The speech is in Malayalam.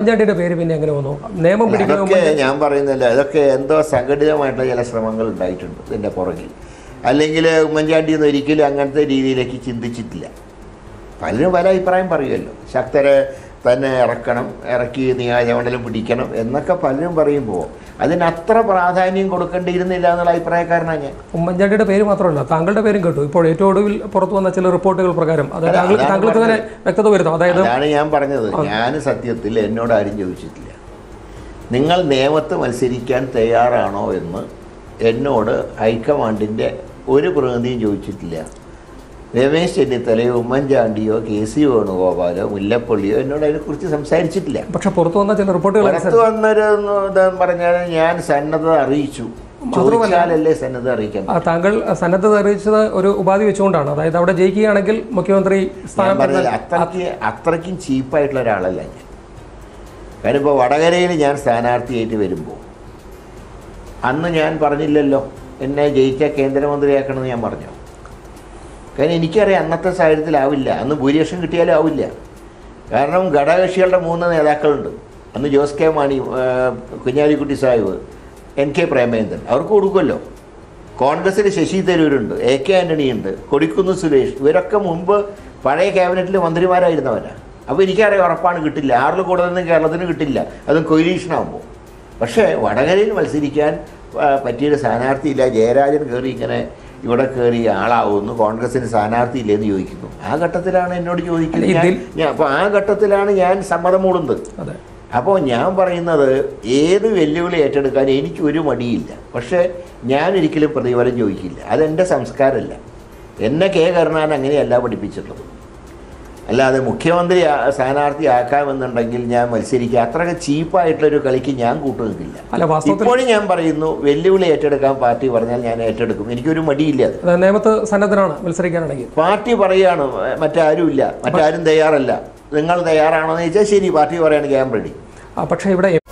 ഉമ്മൻചാണ്ടിയുടെ പേര് പിന്നെ എങ്ങനെ വന്നു നിയമം പിടിക്കുന്ന അതൊക്കെ ഞാൻ പറയുന്നില്ല ഇതൊക്കെ എന്തോ സംഘടിതമായിട്ടുള്ള ചില ശ്രമങ്ങൾ ഉണ്ടായിട്ടുണ്ട് ഇതിൻ്റെ പുറകിൽ അല്ലെങ്കിൽ ഉമ്മൻചാണ്ടി ഒന്നും ഒരിക്കലും അങ്ങനത്തെ രീതിയിലേക്ക് ചിന്തിച്ചിട്ടില്ല പലരും പല അഭിപ്രായം പറയുമല്ലോ ശക്തരെ തന്നെ ഇറക്കണം ഇറക്കി നിയോജകമണ്ഡലം പിടിക്കണം എന്നൊക്കെ പലരും പറയുമ്പോൾ അതിന് അത്ര പ്രാധാന്യം കൊടുക്കേണ്ടിയിരുന്നില്ല എന്നുള്ള അഭിപ്രായക്കാരനാണ് ഞാൻ ഉമ്മൻചാണ്ടിയുടെ പേര് മാത്രമല്ല താങ്കളുടെ പേരും കേട്ടു ഇപ്പോൾ ഏറ്റവും ഒടുവിൽ പുറത്തു വന്ന ചില റിപ്പോർട്ടുകൾ പ്രകാരം അത് താങ്കൾ അതാണ് താങ്കൾക്ക് തന്നെ വ്യക്തത വരുന്നു അതായത് അതാണ് ഞാൻ പറഞ്ഞത് ഞാൻ സത്യത്തിൽ എന്നോട് ആരും ചോദിച്ചിട്ടില്ല നിങ്ങൾ നിയമത്ത് മത്സരിക്കാൻ തയ്യാറാണോ എന്ന് എന്നോട് ഹൈക്കമാൻഡിൻ്റെ ഒരു പ്രതിനിധിയും ചോദിച്ചിട്ടില്ല രമേശ് ചെന്നിത്തലയോ ഉമ്മൻചാണ്ടിയോ കെ സി വേണുഗോപാലോ മുല്ലപ്പള്ളിയോ എന്നോട് അതിനെക്കുറിച്ച് സംസാരിച്ചിട്ടില്ല പക്ഷെ പുറത്തു വന്ന ചില റിപ്പോർട്ടുകൾ പുറത്ത് വന്നൊരു ഇതെന്ന് പറഞ്ഞാൽ ഞാൻ സന്നദ്ധത അറിയിച്ചു ചോദിച്ചാലല്ലേ സന്നദ്ധ അറിയിക്കാൻ ആ, താങ്കൾ സന്നദ്ധത അറിയിച്ചത് ഒരു ഉപാധി വെച്ചുകൊണ്ടാണ് അതായത് അവിടെ ജയിക്കുകയാണെങ്കിൽ മുഖ്യമന്ത്രി ഞാൻ സ്ഥാനം പറഞ്ഞില്ല അത്രയ്ക്ക് അത്രയ്ക്കും ചീപ്പായിട്ടുള്ള ഒരാളല്ല ഞാൻ കാര്യം ഇപ്പോൾ വടകരയിൽ ഞാൻ സ്ഥാനാർത്ഥിയായിട്ട് വരുമ്പോൾ അന്ന് ഞാൻ പറഞ്ഞില്ലല്ലോ എന്നെ ജയിച്ച കേന്ദ്രമന്ത്രിയാക്കണമെന്ന് ഞാൻ പറഞ്ഞു കാര്യം എനിക്കറിയാം അന്നത്തെ സാഹചര്യത്തിലാവില്ല അന്ന് ഭൂരിപക്ഷം കിട്ടിയാലും ആവില്ല കാരണം ഘടകകക്ഷികളുടെ മൂന്ന് നേതാക്കളുണ്ട് അന്ന് ജോസ് കെ മാണി ആ, കുഞ്ഞാലിക്കുട്ടി സാഹിബ് എൻ കെ പ്രേമേന്ദ്രൻ അവർക്ക് കൊടുക്കുമല്ലോ കോൺഗ്രസിൽ ശശി തരൂരുണ്ട് എ കെ ആൻ്റണി ഉണ്ട് കൊടിക്കുന്ന് സുരേഷ് ഇവരൊക്കെ മുമ്പ് പഴയ ക്യാബിനറ്റിൽ മന്ത്രിമാരായിരുന്നവരാണ് അപ്പോൾ എനിക്കറിയാം ഉറപ്പാണ് കിട്ടില്ല ആറിൽ കൂടുതലൊന്നും കേരളത്തിന് കിട്ടില്ല അതും കൊയിലീഷനാകുമ്പോൾ പക്ഷേ വടകരയിൽ മത്സരിക്കാൻ ആ, പറ്റിയൊരു സ്ഥാനാർത്ഥിയില്ല ജയരാജൻ കയറി ഇങ്ങനെ ഇവിടെ കയറി ആളാവുന്നു കോൺഗ്രസിന് സ്ഥാനാർത്ഥി ഇല്ലെന്ന് ചോദിക്കുന്നു ആ ഘട്ടത്തിലാണ് എന്നോട് ചോദിക്കുന്നത് അല്ല, ഞാൻ- ഇതിൽ- ഞാൻ അപ്പോൾ ആ ഘട്ടത്തിലാണ് ഞാൻ സമ്മതം മൂടുന്നത് അതെ അപ്പോൾ ഞാൻ പറയുന്നത് ഏത് വെല്ലുവിളി ഏറ്റെടുക്കാൻ എനിക്ക് ഒരു മടിയില്ല പക്ഷേ ഞാൻ ഒരിക്കലും പ്രതിഫലം ചോദിക്കില്ല അതെൻ്റെ സംസ്കാരമല്ല എന്നെ കെ കരുണാൻ അങ്ങനെയല്ല പഠിപ്പിച്ചിട്ടുള്ളത് അല്ലാതെ മുഖ്യമന്ത്രി ആ- സ്ഥാനാർത്ഥി ആക്കാമെന്നുണ്ടെങ്കിൽ ഞാൻ മത്സരിക്കുക അത്രയൊക്കെ ചീപ്പായിട്ടുള്ളൊരു കളിക്ക് ഞാൻ കൂട്ടുനിൽക്കില്ല അല്ല വാസ്തവത്തിൽ ഇപ്പോഴും ഞാൻ പറയുന്നു വെല്ലുവിളി ഏറ്റെടുക്കാൻ പാർട്ടി പറഞ്ഞാൽ ഞാൻ ഏറ്റെടുക്കും എനിക്കൊരു മടിയില്ല അത് അത് നിയമത്ത് സന്നദ്ധനാണ് മത്സരിക്കാനാണെങ്കിൽ പാർട്ടി പറയുകയാണ് മറ്റാരുമില്ല മറ്റാരും തയ്യാറല്ല നിങ്ങൾ തയ്യാറാണോ എന്ന് ചോദിച്ചാൽ ശരി പാർട്ടി പറയുകയാണെങ്കിൽ ഞാൻ റെഡി ആ, പക്ഷേ ഇവിടെ